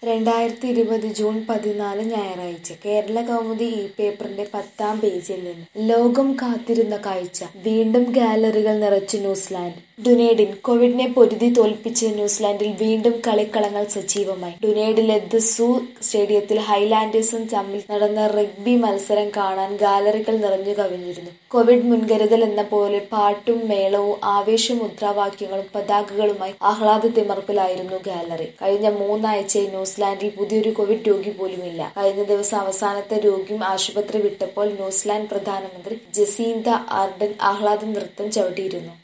രണ്ടായിരത്തി ഇരുപത് ജൂൺ പതിനാല് ഞായറാഴ്ച കേരള കൗമുദി ഈ പേപ്പറിന്റെ പത്താം പേജിൽ നിന്ന് ലോകം കാത്തിരുന്ന കാഴ്ച വീണ്ടും ഗാലറികൾ നിറച്ചു ന്യൂസിലാൻഡ് ഡുനേഡിൻ കോവിഡിനെ പൊരുതി തോൽപ്പിച്ച് ന്യൂസിലാൻഡിൽ വീണ്ടും കളിക്കളങ്ങൾ സജീവമായി ഡുനേഡിലെ ദ സൂ സ്റ്റേഡിയത്തിൽ ഹൈലാൻഡേഴ്സും തമ്മിൽ നടന്ന റഗ്ബി മത്സരം കാണാൻ ഗാലറികൾ നിറഞ്ഞു കവിഞ്ഞിരുന്നു കോവിഡ് മുൻകരുതൽ എന്ന പോലെ പാട്ടും മേളവും ആവേശമുദ്രാവാക്യങ്ങളും പതാകകളുമായി ആഹ്ലാദ തിമർപ്പിലായിരുന്നു ഗാലറി കഴിഞ്ഞ മൂന്നാഴ്ചയായി ന്യൂസിലാൻഡിൽ പുതിയൊരു കോവിഡ് രോഗി പോലുമില്ല കഴിഞ്ഞ ദിവസം അവസാനത്തെ രോഗിയും ആശുപത്രി വിട്ടപ്പോൾ ന്യൂസിലാൻഡ് പ്രധാനമന്ത്രി ജസീന്ത ആർഡൻ ആഹ്ലാദ നൃത്തം ചവിട്ടിയിരുന്നു